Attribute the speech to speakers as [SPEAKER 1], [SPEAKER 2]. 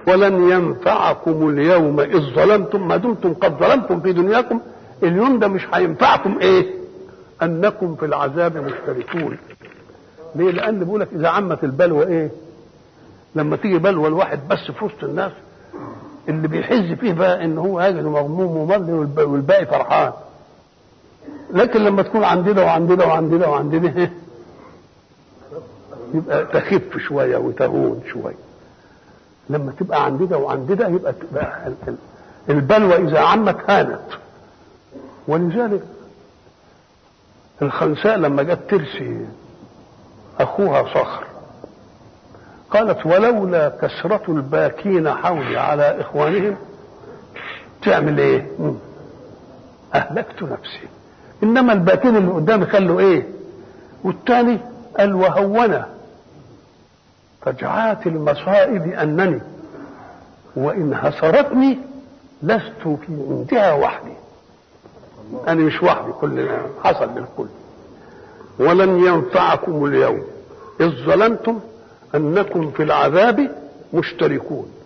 [SPEAKER 1] ولن ينفعكم اليوم إذ ظلمتم ما دمتم قد ظلمتم في دنياكم اليوم ده مش هينفعكم إيه أنكم في العذاب مشتركون ليه لأن بيقول لك إذا عمت البلوى إيه لما تيجي بلوى الواحد بس في وسط الناس اللي بيحز فيه بقى ان هو هاجر مغموم ومرضي والباقي فرحان لكن لما تكون عندنا وعندنا وعندنا وعندنا يبقى تخف شويه وتهون شويه لما تبقى عندنا وعندنا يبقى تبقى البلوى اذا عمت هانت ولذلك الخنساء لما جت ترسي اخوها صخر قالت ولولا كثرة الباكين حولي على إخوانهم تعمل إيه؟ أهلكت نفسي إنما الباكين اللي قدامي خلوا إيه؟ والثاني قال وهونا فجعات المصائب أنني وإن هسرتني لست في عندها وحدي أنا مش وحدي كلنا حصل للكل ولن ينفعكم اليوم إذ ظلمتم أنكم في العذاب مشتركون